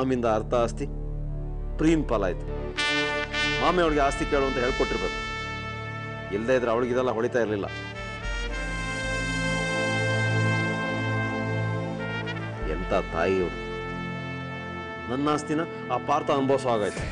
ಮಾಮಿಂದ ಅರ್ಥ ಆಸ್ತಿ ಪ್ರೀನ್ ಪಾಲಾಯ್ತು ಮಾಮಿ ಅವಳಿಗೆ ಆಸ್ತಿ ಕೇಳು ಅಂತ ಹೇಳ್ಕೊಟ್ಟಿರ್ಬೇಕು ಇಲ್ಲದೇ ಇದ್ರೆ ಅವಳಿಗೆ ಇದೆಲ್ಲ ಹೊಳಿತಾ ಇರಲಿಲ್ಲ ಎಂತ ತಾಯಿ ಅವರು ನನ್ನ ಆಸ್ತಿನ ಆ ಪಾರ್ಥ ಅನುಭವಿಸೋ ಹಾಗಾಯ್ತು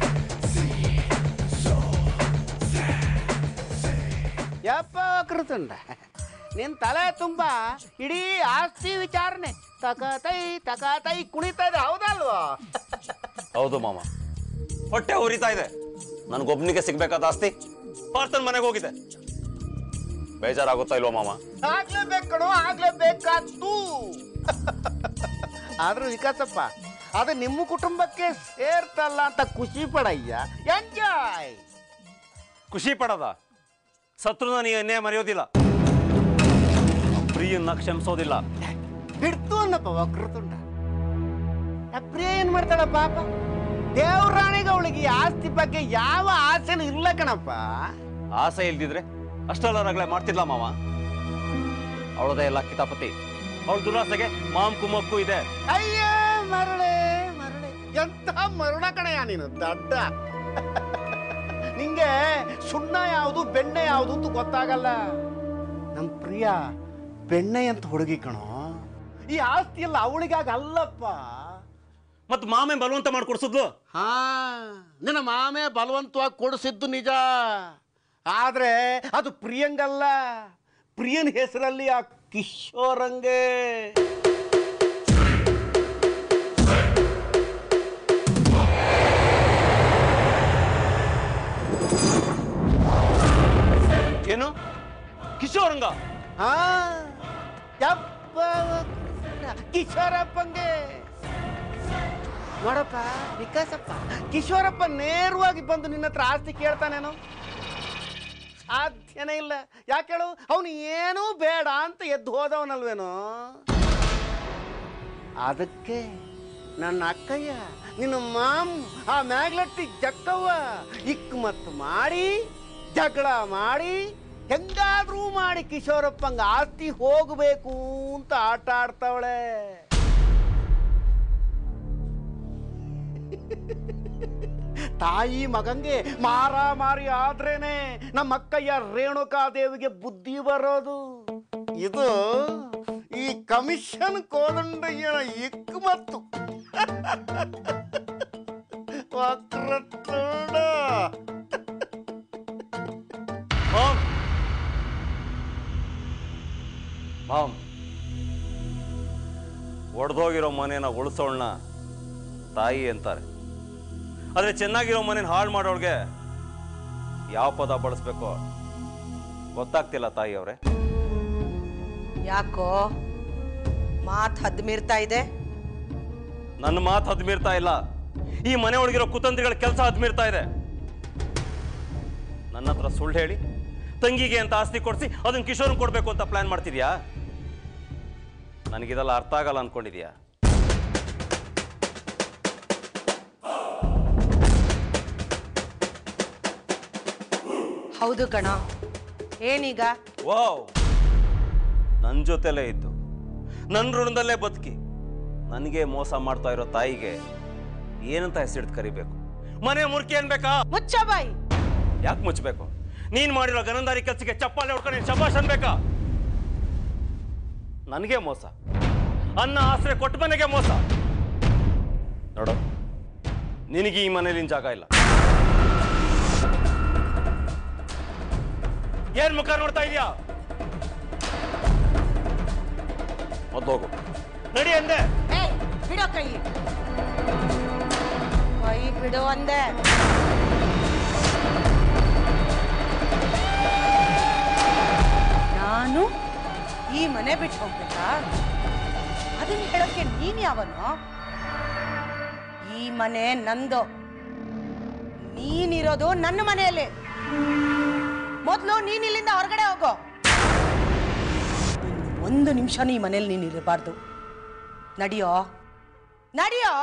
ಯಪ್ಪ ಕೃತುಂಡ ನಿನ್ ತಲೆ ತುಂಬ ಇಡೀ ಆಸ್ತಿ ವಿಚಾರಣೆ ತಕತೈ ತಕತೈ ಕುಣಿತಾ ಇದೆ ಹೌದಲ್ವಾ ಹೌದು ಮಾಮ ಹೊಟ್ಟೆ ಉರಿತಾ ಇದೆ ನನಗೊಬ್ನಿಗೆ ಸಿಗ್ಬೇಕಾದ ಆಸ್ತಿ ಪಾರ್ಥನ್ ಮನೆಗೆ ಹೋಗಿದೆ ಬೇಜಾರಾಗುತ್ತಾ ಇಲ್ವಾ ಮಾಮ ಆಗ್ಲೇಬೇಕು ಕಣೋ ಆಗ್ಲೇಬೇಕಾದ್ದು ಆದ್ರೂ ವಿಕಾಸಪ್ಪ ಅದು ನಿಮ್ಮ ಕುಟುಂಬಕ್ಕೆ ಸೇರ್ತಲ್ಲ ಅಂತ ಖುಷಿ ಪಡಯ್ಯ ಎಂಜಾಯ್ ಖುಷಿ ಪಡದ ಸತ್ರುನ ನೀ ಎನ್ನೇ ಮರೆಯೋದಿಲ್ಲ ಪ್ರಿಯನ್ನ ಕ್ಷಮಿಸೋದಿಲ್ಲ ಬಿಡ್ತು ಅನ್ನಪ್ಪ ವಕ್ರತುಂಡ ಆ ಪ್ರಿಯ ಏನ್ ಮಾಡ್ತಾಳ ಪಾಪ ದೇವ್ರಾಣಿಗೆ ಅವಳಿಗೆ ಈ ಆಸ್ತಿ ಬಗ್ಗೆ ಯಾವ ಆಸೆನೂ ಇಲ್ಲ ಕಣಪ್ಪ ಆಸೆ ಇಲ್ದಿದ್ರೆ ಅಷ್ಟೆಲ್ಲ ರಗಳೆ ಮಾಡ್ತಿಲ್ಲ ಮಾವ ಅವಳದೇ ಎಲ್ಲ ಕಿತಾಪತಿ ಅವಳ ದುರಾಸೆಗೆ ಮಾಮ್ ಕುಮ್ಮಕ್ಕೂ ಇದೆ ಅಯ್ಯ ಮರಳೆ ಮರಳೆ ಎಂತ ಮರುಳ ಕಣಯ್ಯ ನೀನು ದಡ್ಡ ನಿಂಗೆ ಸುಣ್ಣ ಯಾವುದು ಬೆಣ್ಣೆ ಯಾವುದು ಅಂತ ಗೊತ್ತಾಗಲ್ಲ ನಮ್ ಪ್ರಿಯ ಬೆಣ್ಣೆ ಅಂತ ಹುಡುಗಿ ಕಣೋ ಈ ಆಸ್ತಿ ಎಲ್ಲ ಅವಳಿಗಾಗ ಅಲ್ಲಪ್ಪ ಮತ್ ಮಾಮೆ ಬಲವಂತ ಮಾಡ್ಕೊಡ್ಸಿದ್ಲು ಹಾ ನಿನ್ನ ಮಾಮೆ ಬಲವಂತವಾಗಿ ಕೊಡಿಸಿದ್ದು ನಿಜ ಆದ್ರೆ ಅದು ಪ್ರಿಯಂಗಲ್ಲ ಪ್ರಿಯನ ಹೆಸರಲ್ಲಿ ಆ ಕಿಶೋರಂಗೆ ಏನು ಕಿಶೋರಂಗ ಹಾ ಯಪ್ಪ ಕಿಶೋರಪ್ಪಂಗೆ ನೋಡಪ್ಪ ವಿಕಾಸಪ್ಪ ಕಿಶೋರಪ್ಪ ನೇರವಾಗಿ ಬಂದು ನಿನ್ನ ಹತ್ರ ಆಸ್ತಿ ಕೇಳ್ತಾನೇನು ಸಾಧ್ಯನೇ ಇಲ್ಲ ಯಾಕೆ ಹೇಳು ಅವನು ಏನೂ ಬೇಡ ಅಂತ ಎದ್ದು ಹೋದವನಲ್ವೇನೋ ಅದಕ್ಕೆ ನನ್ನ ಅಕ್ಕಯ್ಯ ನಿನ್ನ ಮಾಮ್ ಆ ಮ್ಯಾಗ್ಲಟ್ಟಿ ಜಕ್ಕವ್ವ ಇಕ್ ಮತ್ತು ಮಾಡಿ ಜಗಳ ಮಾಡಿ ಹೆಂಗಾದ್ರೂ ಮಾಡಿ ಕಿಶೋರಪ್ಪಂಗ ಆಸ್ತಿ ಹೋಗಬೇಕು ಅಂತ ಆಟ ಆಡ್ತಾವಳೆ ತಾಯಿ ಮಗಂಗೆ ಮಾರಾಮಾರಿ ಆದ್ರೇನೆ ನಮ್ಮ ಅಕ್ಕಯ್ಯ ರೇಣುಕಾದೇವಿಗೆ ಬುದ್ಧಿ ಬರೋದು ಇದು ಈ ಕಮಿಷನ್ ಕೋದಂಡಯ್ಯನ ಇಕ್ ಮತ್ತು ವಕ್ರತುಂಡ ಮಾಮ್ ಮಾಮ್ ಒಡೆದೋಗಿರೋ ಮನೇನ ಉಳಿಸೋಳ್ನ ತಾಯಿ ಅಂತಾರೆ ಆದ್ರೆ ಚೆನ್ನಾಗಿರೋ ಮನೇನ ಹಾಳು ಮಾಡೋಳ್ಗೆ ಯಾವ ಪದ ಬಳಸ್ಬೇಕೋ ಗೊತ್ತಾಗ್ತಿಲ್ಲ ತಾಯಿ ಅವ್ರೆ ಯಾಕೋ ಮಾತ್ ಹದ್ ಮೀರ್ತಾ ಇದೆ ನನ್ನ ಮಾತು ಹದ್ಮೀರ್ತಾ ಇಲ್ಲ ಈ ಮನೆ ಒಳಗಿರೋ ಕುತಂತ್ರಿಗಳ ಕೆಲಸ ಹದ್ಮೀರ್ತಾ ಇದೆ ನನ್ನ ಹತ್ರ ಸುಳ್ಳು ಹೇಳಿ ತಂಗಿಗೆ ಅಂತ ಆಸ್ತಿ ಕೊಡಿಸಿ ಅದನ್ನ ಕಿಶೋರ್ಗೆ ಕೊಡ್ಬೇಕು ಅಂತ ಪ್ಲಾನ್ ಮಾಡ್ತಿದ್ಯಾ ನನಗಿದೆಲ್ಲ ಅರ್ಥ ಆಗಲ್ಲ ಅನ್ಕೊಂಡಿದ್ಯಾ ಹೌದು ಕಣ ಏನೀಗ ವಾವ್ ನನ್ನ ಜೊತೆಲೇ ಇದ್ದು ನನ್ನ ಋಣದಲ್ಲೇ ಬದುಕಿ ನನಗೆ ಮೋಸ ಮಾಡ್ತಾ ಇರೋ ತಾಯಿಗೆ ಏನಂತ ಹೆಸರಿಟ್ಟು ಕರಿಬೇಕು ಮನೆ ಮುರ್ಕಿ ಅನ್ಬೇಕಾ ಮುಚ್ಚ ಬಾಯಿ ಯಾಕೆ ಮುಚ್ಚಬೇಕು ನೀನ್ ಮಾಡಿರೋ ಗನಂದಾರಿ ಕೆಲಸಕ್ಕೆ ಚಪ್ಪಾಳೆ ಹೊಡ್ಕೊಂಡು ನೀನ್ ಶಬಾಷ್ ಅನ್ಬೇಕಾ ನನಗೆ ಮೋಸ ಅನ್ನ ಆಶ್ರಯ ಕೊಟ್ಟ ಮನೆಗೆ ಮೋಸ ನೋಡು ನಿನಗೆ ಈ ಮನೇಲಿನ ಜಾಗ ಇಲ್ಲ ಏನ್ ಮುಖ ನೋಡ್ತಾ ಇದೀಯಾ ಮೊದ್ಲು ನಡಿ ಅಂದೆ ಏಯ್ ಬಿಡೋ ಕೈ ಕೈ ಬಿಡು ಅಂದೆ ನಾನು ಈ ಮನೆ ಬಿಟ್ಟು ಹೋಗ್ಬೇಕಾ ಅದನ್ನ ಹೇಳೋಕೆ ನೀನ್ ಯಾವನು ಈ ಮನೆ ನಂದು ನೀನಿರೋದು ನನ್ನ ಮನೆಯಲ್ಲಿ ಮೊದಲು ನೀನ್ ಇಲ್ಲಿಂದ ಹೊರಗಡೆ ಹೋಗೋ ಇನ್ನು ಒಂದು ನಿಮಿಷ ಈ ಮನೇಲಿ ನೀನು ಇರಬಾರ್ದು ನಡಿಯೋ ನಡಿಯೋ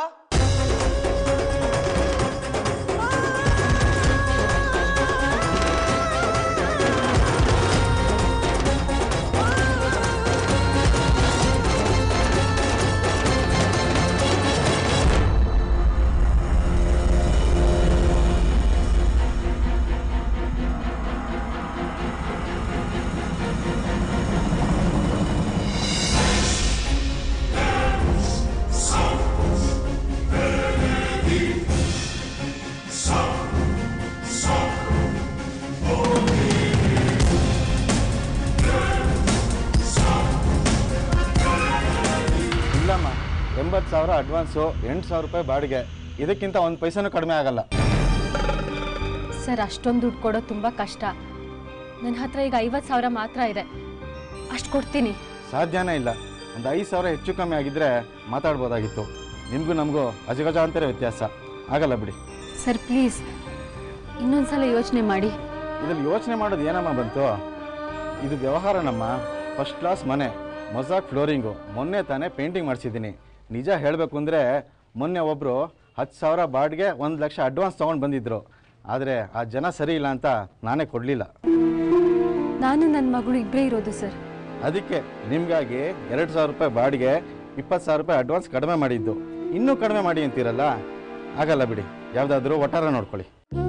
ಸಾವಿರ ಅಡ್ವಾನ್ಸು ಎಂಟು ಸಾವಿರ ರೂಪಾಯಿ ಬಾಡಿಗೆ ಇದಕ್ಕಿಂತ ಒಂದು ಪೈಸೆನೂ ಕಡಿಮೆ ಆಗಲ್ಲ ಸರ್ ಅಷ್ಟೊಂದು ದುಡ್ಡು ಕೊಡೋದು ತುಂಬ ಕಷ್ಟ ನನ್ನ ಹತ್ರ ಈಗ ಐವತ್ತು ಸಾವಿರ ಮಾತ್ರ ಇದೆ ಅಷ್ಟು ಕೊಡ್ತೀನಿ ಸಾಧ್ಯನೇ ಇಲ್ಲ ಒಂದು ಐದು ಸಾವಿರ ಹೆಚ್ಚು ಕಮ್ಮಿ ಆಗಿದ್ದರೆ ಮಾತಾಡ್ಬೋದಾಗಿತ್ತು ನಿಮಗೂ ನಮಗೂ ಅಜಗಜಾಂತರ ವ್ಯತ್ಯಾಸ ಆಗಲ್ಲ ಬಿಡಿ ಸರ್ ಪ್ಲೀಸ್ ಇನ್ನೊಂದ್ಸಲ ಯೋಚನೆ ಮಾಡಿ ಇದ್ರಲ್ಲಿ ಯೋಚನೆ ಮಾಡೋದು ಏನಮ್ಮ ಬಂತು ಇದು ವ್ಯವಹಾರ ನಮ್ಮ ಫಸ್ಟ್ ಕ್ಲಾಸ್ ಮನೆ ಮೊಸಾಕ್ ಫ್ಲೋರಿಂಗು ಮೊನ್ನೆ ತಾನೇ ಪೇಂಟಿಂಗ್ ಮಾಡಿಸಿದ್ದೀನಿ ನಿಜ ಹೇಳಬೇಕು ಅಂದರೆ ಮೊನ್ನೆ ಒಬ್ಬರು ಹತ್ತು ಸಾವಿರ ಬಾಡಿಗೆ ಒಂದು ಲಕ್ಷ ಅಡ್ವಾನ್ಸ್ ತೊಗೊಂಡು ಬಂದಿದ್ದರು ಆದರೆ ಆ ಜನ ಸರಿ ಇಲ್ಲ ಅಂತ ನಾನೇ ಕೊಡಲಿಲ್ಲ ನಾನು ನನ್ನ ಮಗಳು ಇಬ್ಬರೇ ಇರೋದು ಸರ್ ಅದಕ್ಕೆ ನಿಮಗಾಗಿ ಎರಡು ಸಾವಿರ ರೂಪಾಯಿ ಬಾಡಿಗೆ ಇಪ್ಪತ್ತು ಸಾವಿರ ರೂಪಾಯಿ ಅಡ್ವಾನ್ಸ್ ಕಡಿಮೆ ಮಾಡಿದ್ದು ಇನ್ನೂ ಕಡಿಮೆ ಮಾಡಿ ಅಂತೀರಲ್ಲ ಆಗಲ್ಲ ಬಿಡಿ ಯಾವುದಾದ್ರೂ ಒಟ್ಟಾರ ನೋಡ್ಕೊಳ್ಳಿ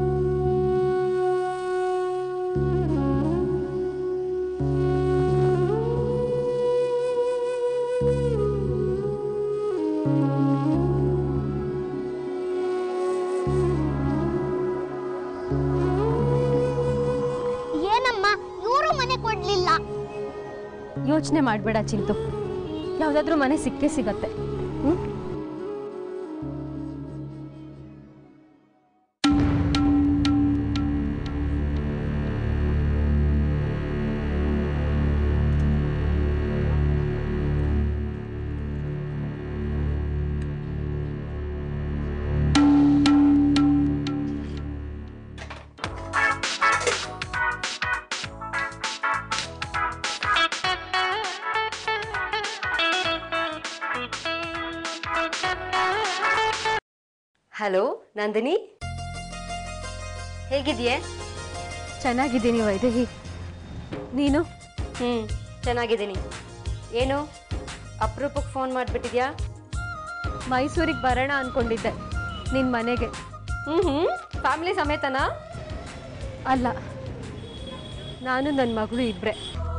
ಏನಮ್ಮ ಇವರು ಮನೆ ಕೊಡ್ಲಿಲ್ಲ ಯೋಚನೆ ಮಾಡಬೇಡ ಚಿಂತು ಯಾವುದಾದ್ರೂ ಮನೆ ಸಿಕ್ಕೇ ಸಿಗತ್ತೆ ಹ್ಞೂ ಹಲೋ ನಂದಿನಿ ಹೇಗಿದೆಯೇ ಚೆನ್ನಾಗಿದ್ದೀನಿ ವೈದೇಹಿ ನೀನು ಹ್ಞೂ ಚೆನ್ನಾಗಿದ್ದೀನಿ ಏನು ಅಪರೂಪಕ್ಕೆ ಫೋನ್ ಮಾಡಿಬಿಟ್ಟಿದ್ಯಾ ಮೈಸೂರಿಗೆ ಬರೋಣ ಅಂದ್ಕೊಂಡಿದ್ದೆ ನಿನ್ನ ಮನೆಗೆ ಹ್ಞೂ ಹ್ಞೂ ಫ್ಯಾಮಿಲಿ ಸಮೇತನಾ ಅಲ್ಲ ನಾನು ನನ್ನ ಮಗಳು ಇಬ್ಬರೇ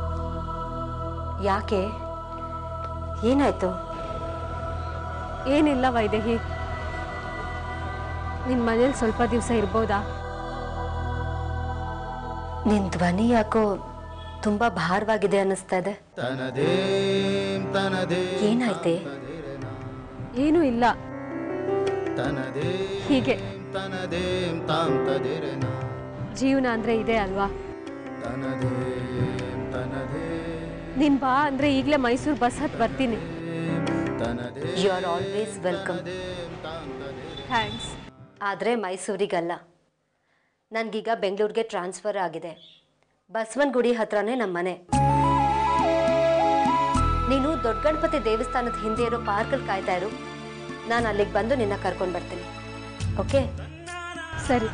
ಯಾಕೆ ಏನಾಯ್ತು ಏನಿಲ್ಲ ವೈದೇಹಿ ನಿನ್ನ ಮನೇಲಿ ಸ್ವಲ್ಪ ದಿವಸ ಇರ್ಬೋದಾ ನಿನ್ನ ಧ್ವನಿ ಯಾಕೋ ತುಂಬ ಭಾರವಾಗಿದೆ ಅನ್ನಿಸ್ತಾ ಇದೆ ಏನಾಯ್ತೆ ಏನೂ ಇಲ್ಲ ಹೀಗೆ ಜೀವನ ಅಂದ್ರೆ ಇದೆ ಅಲ್ವಾ ನಿನ್ ಬಾ ಅಂದ್ರೆ ಈಗಲೇ ಮೈಸೂರು ಬಸ್ ಹತ್ ಬರ್ತೀನಿ you are always welcome thanks ಆದರೆ ಮೈಸೂರಿಗಲ್ಲ ನನಗೀಗ ಬೆಂಗಳೂರಿಗೆ ಟ್ರಾನ್ಸ್ಫರ್ ಆಗಿದೆ ಬಸವನಗುಡಿ ಹತ್ರನೇ ನಮ್ಮ ಮನೆ ನೀನು ದೊಡ್ಡ ಗಣಪತಿ ದೇವಸ್ಥಾನದ ಹಿಂದೆ ಇರೋ ಪಾರ್ಕಲ್ಲಿ ಕಾಯ್ತಾ ಇರು ನಾನು ಅಲ್ಲಿಗೆ ಬಂದು ನಿನ್ನ ಕರ್ಕೊಂಡು ಬರ್ತೀನಿ ಓಕೆ ಸರಿ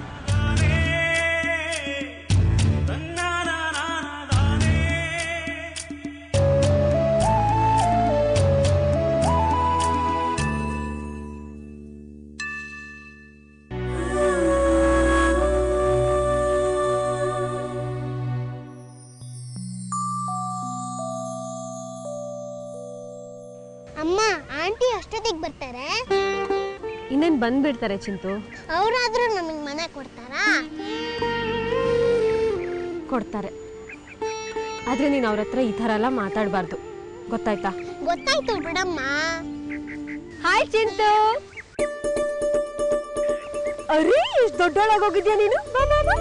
ಅಮ್ಮ ಆಂಟಿ ಅಷ್ಟೊತ್ತಿಗೆ ಬರ್ತಾರೆ ಇನ್ನೇನು ಬಂದ್ಬಿಡ್ತಾರೆ ಚಿಂತು ಅವರಾದ್ರೂ ನಮಗೆ ಮನೆ ಕೊಡ್ತಾರಾ ಕೊಡ್ತಾರೆ ಆದ್ರೆ ನೀನು ಅವ್ರ ಹತ್ರ ಈ ಥರ ಎಲ್ಲ ಮಾತಾಡಬಾರ್ದು ಗೊತ್ತಾಯ್ತಾ ಗೊತ್ತಾಯ್ತು ಬಿಡಮ್ಮ ಹಾಯ್ ಚಿಂತು ಅರೇ ಎಷ್ಟು ದೊಡ್ಡೊಳಗೋಗಿದ್ಯಾ ನೀನು ಬಾ ಬಾ ಬಾ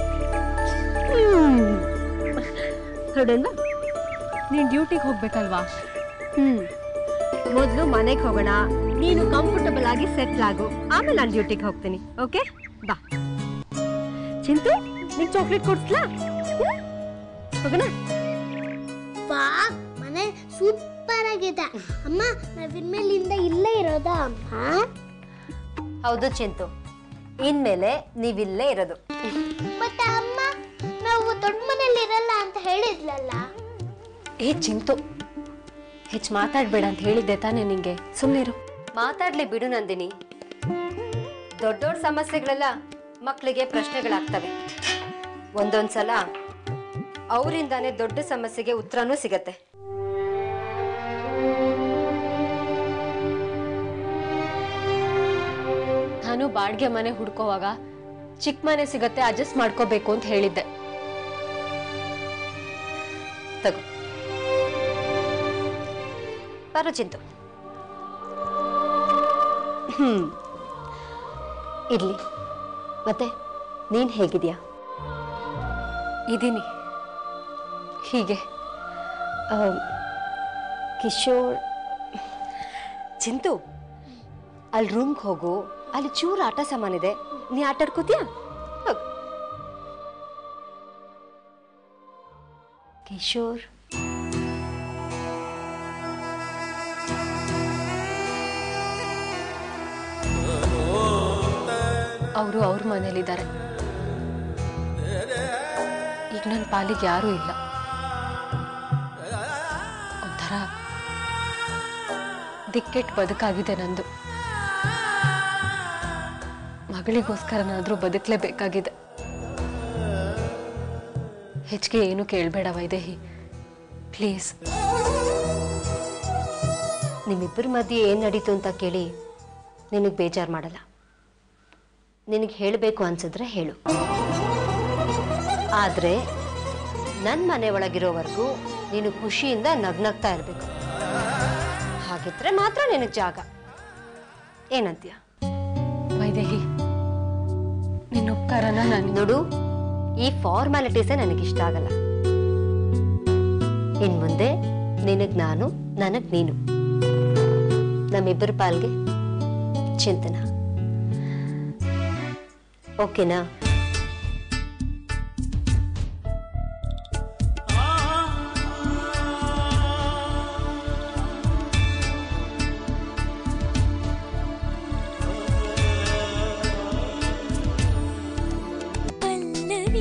ಹೊರಡೋಣ ನೀನು ಡ್ಯೂಟಿಗೆ ಹೋಗ್ಬೇಕಲ್ವಾ ಹ್ಮ್ ಮೊದಲು ಮನೆಗೆ ಹೋಗೋಣ ನೀನು ಕಂಫರ್ಟಬಲ್ ಆಗಿ ಸೆಟ್ಲ್ ಆಗು ಆಮೇಲೆ ನಾನು ಡ್ಯೂಟಿಗೆ ಹೋಗ್ತೀನಿ ಓಕೆ ಬಾ ಚಿಂತು ನಿಂಗೆ ಚಾಕ್ಲೇಟ್ ಕೊಡ್ಸ್ಲಾ ಹ್ಮ್? ಹೋಗೋಣ ವಾ ಮನೆ ಸೂಪರ್ ಆಗಿದೆ ಅಮ್ಮ ನಾವಿನ್ಮೇಲಿಂದ ಇಲ್ಲೇ ಇರೋದಾ ಅಮ್ಮ ಹೌದು ಚಿಂತು ಇನ್ಮೇಲೆ ನೀವಿಲ್ಲೇ ಇರೋದು ಮತ್ತೆ ಅಮ್ಮ ನಾವು ದೊಡ್ಡ ಮನೇಲಿ ಇರಲ್ಲ ಅಂತ ಹೇಳಿದ್ಲಲ್ಲ ಏ ಚಿಂತು ಹೆಚ್ಚು ಮಾತಾಡಬೇಡ ಅಂತ ಹೇಳಿದ್ದೆ ತಾನೇ ನಿಂಗೆ ಸುಮ್ಮನಿರು ಮಾತಾಡ್ಲಿ ಬಿಡು ನಂದಿನಿ ದೊಡ್ಡ ದೊಡ್ಡ ಸಮಸ್ಯೆಗಳೆಲ್ಲ ಮಕ್ಕಳಿಗೆ ಪ್ರಶ್ನೆಗಳಾಗ್ತವೆ ಒಂದೊಂದ್ಸಲ ಅವರಿಂದಾನೇ ದೊಡ್ಡ ಸಮಸ್ಯೆಗೆ ಉತ್ತರನೂ ಸಿಗತ್ತೆ ನಾನು ಬಾಡಿಗೆ ಮನೆ ಹುಡ್ಕೋವಾಗ ಚಿಕ್ಕ ಮನೆ ಸಿಗತ್ತೆ ಅಡ್ಜಸ್ಟ್ ಮಾಡ್ಕೋಬೇಕು ಅಂತ ಹೇಳಿದ್ದೆ ತಗೋ ಬರೋ ಚಿಂತು ಹ್ಮ್ ಇರ್ಲಿ ಮತ್ತೆ ನೀನು ಹೇಗಿದ್ಯಾ ಇದ್ದೀನಿ ಹೀಗೆ ಆಮ್, ಕಿಶೋರ್ ಚಿಂತು ಅಲ್ಲಿ ರೂಮ್ಗೆ ಹೋಗು ಅಲ್ಲಿ ಚೂರು ಆಟ ಸಾಮಾನಿದೆ ನೀ ಆಟ ಆಡ್ಕೋತೀಯಾ ಹೋಗು ಕಿಶೋರ್ ಅವರು ಅವ್ರ ಮನೇಲಿದ್ದಾರೆ ಈಗ ನನ್ನ ಪಾಲಿಗೆ ಯಾರೂ ಇಲ್ಲ ಒಂಥರ ದಿಕ್ಕೆಟ್ ಬದುಕಾಗಿದೆ ನಂದು ಮಗಳಿಗೋಸ್ಕರನಾದ್ರೂ ಬದುಕಲೇಬೇಕಾಗಿದೆ ಹೆಚ್ಚಿಗೆ ಏನು ಕೇಳಬೇಡ ವೈದೇಹಿ ಪ್ಲೀಸ್ ನಿಮ್ಮಿಬ್ಬರ ಮಧ್ಯೆ ಏನು ನಡೀತು ಅಂತ ಕೇಳಿ ನಿನಗೆ ಬೇಜಾರು ಮಾಡಲ್ಲ ನಿನಗೆ ಹೇಳಬೇಕು ಅನ್ಸಿದ್ರೆ ಹೇಳು ಆದರೆ ನನ್ನ ಮನೆ ಒಳಗಿರೋವರೆಗೂ ನೀನು ಖುಷಿಯಿಂದ ನಗ್ನಗ್ತಾ ಇರಬೇಕು ಹಾಗಿದ್ರೆ ಮಾತ್ರ ನಿನಗೆ ಜಾಗ ಏನಂತೀಯ ವೈದೇಹಿ ನಿನ್ನ ಉಪಕಾರನ ನಾನು ನೋಡು ಈ ಫಾರ್ಮ್ಯಾಲಿಟೀಸೇ ನನಗಿಷ್ಟ ಆಗಲ್ಲ ಇನ್ ಮುಂದೆ ನಿನಗ್ ನಾನು ನನಗ್ ನೀನು ನಮ್ಮಿಬ್ಬರ ಪಾಲ್ಗೆ ಚಿಂತನ ಓಕೆನಾ ಪಲ್ಲವಿ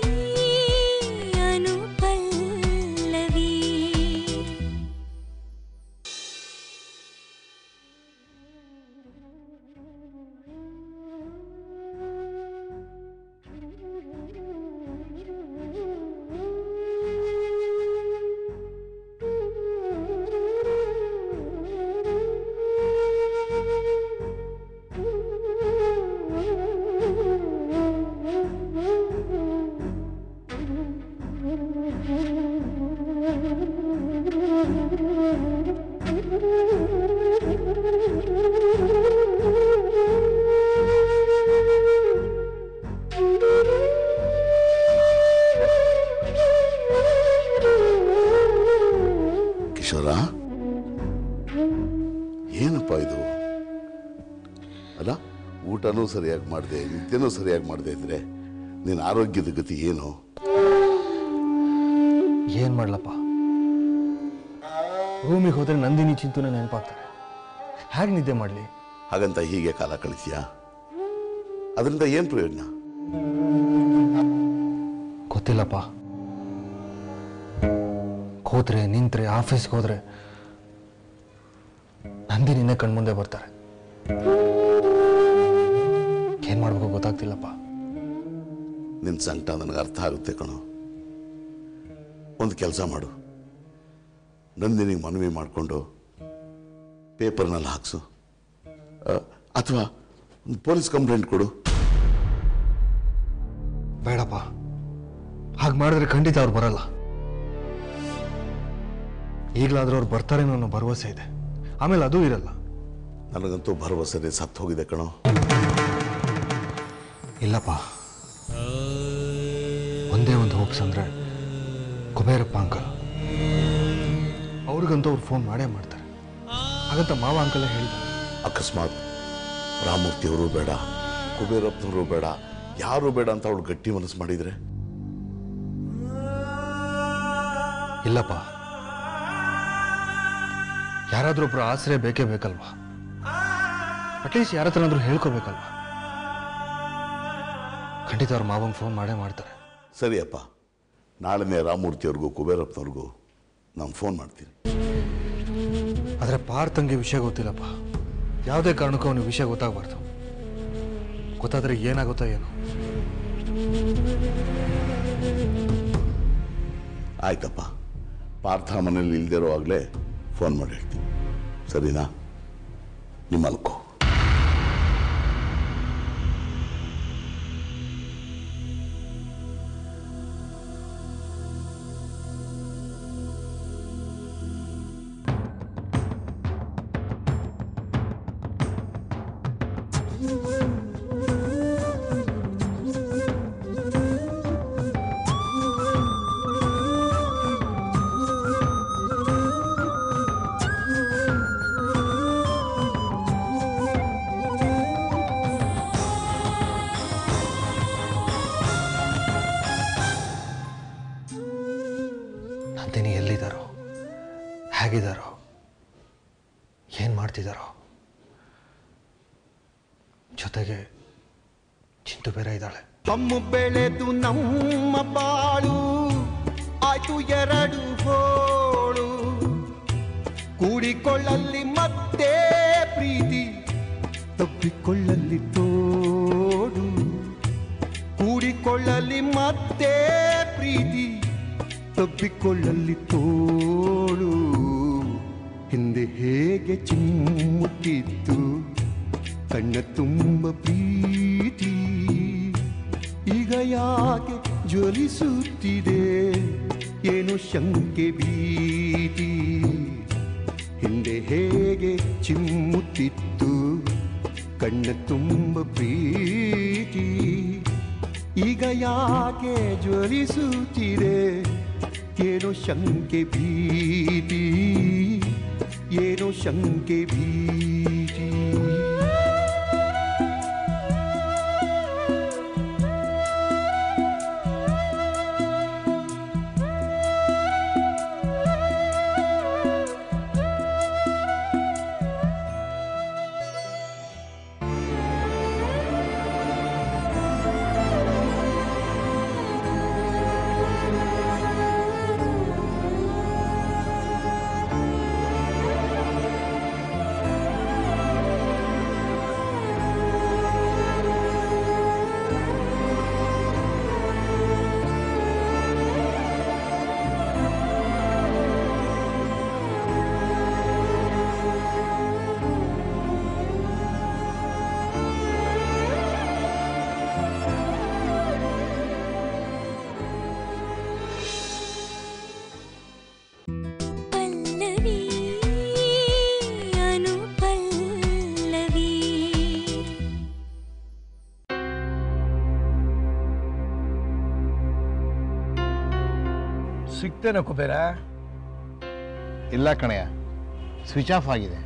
ಅನು ಪಲ್ಲವಿ ಕಿಶೋರ ಏನಪ್ಪ ಇದು ಅಲ್ಲ ಊಟನೂ ಸರಿಯಾಗಿ ಮಾಡಿದೆ ನಿತ್ಯನೂ ಸರಿಯಾಗಿ ಮಾಡದೆ ಇದ್ರೆ ನಿನ್ನ ಆರೋಗ್ಯದ ಗತಿ ಏನು ಏನು ಮಾಡ್ಲಪ್ಪ ರೂಮಿಗೆ ಹೋದ್ರೆ ನಂದಿನಿ ಚಿಂತನೆ ನೆನಪಾಗ್ತಾರೆ ಹೇಗೆ ನಿದ್ದೆ ಮಾಡಲಿ ಹಾಗಂತ ಹೀಗೆ ಕಾಲ ಕಳಿತೀಯಾ ಅದರಿಂದ ಏನು ಪ್ರಯೋಜನ ಗೊತ್ತಿಲ್ಲಪ್ಪ ಕೂತ್ರೆ ನಿಂತ್ರೆ ಆಫೀಸ್ಗೆ ಹೋದ್ರೆ ನಂದಿನಿನೇ ಕಣ್ಮುಂದೆ ಬರ್ತಾರೆ ಏನ್ ಮಾಡ್ಬೇಕು ಗೊತ್ತಾಗ್ತಿಲ್ಲಪ್ಪ ನಿನ್ನ ಸಂಕಟ ನನಗೆ ಅರ್ಥ ಆಗುತ್ತೆ ಕಣೋ ಒಂದು ಕೆಲಸ ಮಾಡು ನಂದಿನಿಗೆ ಮನವಿ ಮಾಡಿಕೊಂಡು ಪೇಪರ್ನಲ್ಲಿ ಹಾಕ್ಸು ಅಥವಾ ಒಂದು ಪೊಲೀಸ್ ಕಂಪ್ಲೇಂಟ್ ಕೊಡು ಬೇಡಪ್ಪ ಹಾಗೆ ಮಾಡಿದ್ರೆ ಖಂಡಿತ ಅವ್ರು ಬರಲ್ಲ ಈಗಲಾದ್ರೂ ಅವ್ರು ಬರ್ತಾರೆ ಅನ್ನೋ ಭರವಸೆ ಇದೆ ಆಮೇಲೆ ಅದೂ ಇರಲ್ಲ ನನಗಂತೂ ಭರವಸೆ ಸತ್ತು ಹೋಗಿದೆ ಕಣೋ ಇಲ್ಲಪ್ಪ ಒಂದೇ ಒಂದು ಹೋಪ್ಸ್ ಅಂದ್ರೆ ಕುಬೇರಪ್ಪ ಅಂಕಲ್ ಅವ್ರಿಗಂತೂ ಅವ್ರು ಫೋನ್ ಮಾಡೇ ಮಾಡ್ತಾರೆ ಹಾಗಂತ ಮಾವ ಅಂಕಲ್ ಹೇಳಿದ್ದಾರೆ ಅಕಸ್ಮಾತ್ ರಾಮೂರ್ತಿಯವರು ಬೇಡ ಕುಬೇರಪ್ಪನವರು ಬೇಡ ಯಾರು ಬೇಡ ಅಂತ ಅವಳು ಗಟ್ಟಿ ಮನಸ್ಸು ಮಾಡಿದ್ರೆ ಇಲ್ಲಪ್ಪ ಯಾರಾದ್ರೂ ಒಬ್ರು ಆಸರೆ ಬೇಕೇ ಬೇಕಲ್ವಾ ಅಟ್ಲೀಸ್ಟ್ ಯಾರ ಹತ್ರನಾದ್ರೂ ಹೇಳ್ಕೋಬೇಕಲ್ವಾ ಖಂಡಿತ ಅವ್ರ ಮಾವಂಗೆ ಫೋನ್ ಮಾಡೇ ಮಾಡ್ತಾರೆ ಸರಿಯಪ್ಪ ನಾಳೆನೇ ರಾಮೂರ್ತಿಯವ್ರಿಗೂ ಕುಬೇರಪ್ಪನವ್ರಿಗೂ ನಾನು ಫೋನ್ ಮಾಡ್ತೀನಿ ಆದರೆ ಪಾರ್ಥಂಗೆ ವಿಷಯ ಗೊತ್ತಿಲ್ಲಪ್ಪ ಯಾವುದೇ ಕಾರಣಕ್ಕೂ ಅವನಿಗೆ ವಿಷಯ ಗೊತ್ತಾಗಬಾರ್ದು ಗೊತ್ತಾದ್ರೆ ಏನಾಗುತ್ತೋ ಏನೋ ಆಯ್ತಪ್ಪ ಪಾರ್ಥ ಮನೇಲಿ ಇಲ್ದಿರೋ ಆಗಲೇ ಫೋನ್ ಮಾಡಿ ಹೇಳ್ತೀನಿ ಸರಿನಾ ನಿಮ್ಮ ಮಲ್ಕೋ ಹೇಗಿದ್ದಾರೋ ಏನು ಮಾಡ್ತಿದ್ದಾರೋ ಜೊತೆಗೆ ಚಿಂತು ಬೇರೆ ಇದ್ದಾಳೆ ಕಮ್ಮು ಬೆಳೆದು ನಮ್ಮ ಬಾಳು ಆಯ್ತು ಎರಡು ಹೋಳು ಕೂಡಿಕೊಳ್ಳಲ್ಲಿ ಮತ್ತೆ ಪ್ರೀತಿ ತಪ್ಪಿಕೊಳ್ಳಲ್ಲಿ ತೋಡು ಕೂಡಿಕೊಳ್ಳಲಿ ಮತ್ತೆ ಪ್ರೀತಿ ತಪ್ಪಿಕೊಳ್ಳಲಿ ತೋಳು ಹಿಂದೆ ಹೇಗೆ ಚಿಮ್ಮುತ್ತಿತ್ತು ಕಣ್ಣ ತುಂಬ ಪ್ರೀತಿ ಈಗ ಯಾಕೆ ಜ್ವಲಿಸುತ್ತಿದೆ ಏನು ಶಂಕೆ ಭೀತಿ ಹಿಂದೆ ಹೇಗೆ ಚಿಮ್ಮುತ್ತಿತ್ತು ಕಣ್ಣ ತುಂಬ ಪ್ರೀತಿ ಈಗ ಯಾಕೆ ಜ್ವಲಿಸುತ್ತಿದೆ ಏನೋ ಶಂಕೆ ಭೀತಿ ಏನೋ ಶಂಕೆ ಭೀತಿ ಪಲ್ಲವಿ ಅನು ಪಲ್ಲವಿ ಸಿಗ್ತೇನೆ ಕುಬೇರ ಇಲ್ಲ ಕಣಯ್ಯ ಸ್ವಿಚ್ ಆಫ್ ಆಗಿದೆ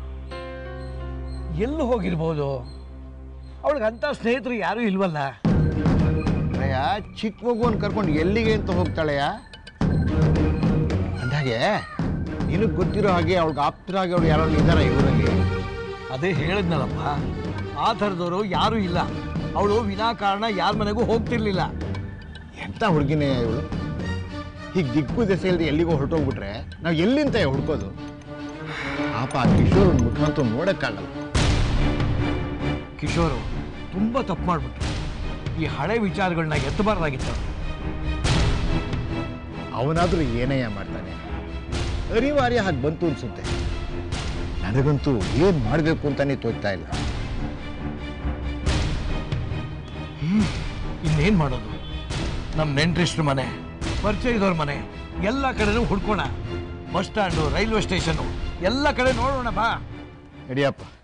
ಎಲ್ಲಿ ಹೋಗಿರ್ಬೋದು ಅವಳಿಗೆ ಅಂಥ ಸ್ನೇಹಿತರು ಯಾರೂ ಇಲ್ವಲ್ಲ ಕಣಯ್ಯ ಚಿಕ್ಕ ಮಗುವನ್ನು ಕರ್ಕೊಂಡು ಎಲ್ಲಿಗೆ ಅಂತ ಹೋಗ್ತಾಳೆಯ ಅಂದಾಗೆ ನಿನಗೆ ಗೊತ್ತಿರೋ ಹಾಗೆ ಅವಳಿಗೆ ಆಪ್ತರಾಗಿ ಅವಳು ಯಾರು ಇದ್ದಾರ ಇವರಲ್ಲಿ ಅದೇ ಹೇಳಿದ್ನಲ್ಲಪ್ಪ ಆ ಥರದವರು ಯಾರೂ ಇಲ್ಲ ಅವಳು ವಿನಾಕಾರಣ ಯಾರ ಮನೆಗೂ ಹೋಗ್ತಿರ್ಲಿಲ್ಲ ಎಂಥ ಹುಡುಗಿನೇ ಇವಳು ಹೀಗೆ ದಿಕ್ಕು ದೆಸೆ ಇಲ್ಲದೆ ಎಲ್ಲಿಗೋ ಹೊರಟೋಗ್ಬಿಟ್ರೆ ನಾವು ಎಲ್ಲಿಂತ ಹುಡ್ಕೋದು ಪಾಪ ಆ ಕಿಶೋರ್ ಮುಖಾಂತರ ನೋಡೋಕ್ಕಾಗಲ್ಲ ಕಿಶೋರು ತುಂಬ ತಪ್ಪು ಮಾಡ್ಬಿಟ್ರು ಈ ಹಳೆ ವಿಚಾರಗಳನ್ನ ಎತ್ತಬಾರ್ದಾಗಿತ್ತು ಅವನಾದರೂ ಏನಯ್ಯ ಮಾಡ್ತಾನೆ ಅನಿವಾರ್ಯ ಹಾಗೆ ಬಂತು ಅನ್ಸುತ್ತೆ ನನಗಂತೂ ಏನು ಮಾಡಬೇಕು ಅಂತಾನೆ ತೋಚ್ತಾ ಇಲ್ಲ ಇನ್ನೇನು ಮಾಡೋದು ನಮ್ಮ ನೆಂಟ್ರಿಷ್ಟ್ರ ಮನೆ ಪರಿಚಯ ಇದ್ದವ್ರ ಮನೆ ಎಲ್ಲ ಕಡೆನೂ ಹುಡ್ಕೋಣ ಬಸ್ ಸ್ಟ್ಯಾಂಡು ರೈಲ್ವೆ ಸ್ಟೇಷನು ಎಲ್ಲ ಕಡೆ ನೋಡೋಣ ಬಾ ನಡಿಯಪ್ಪ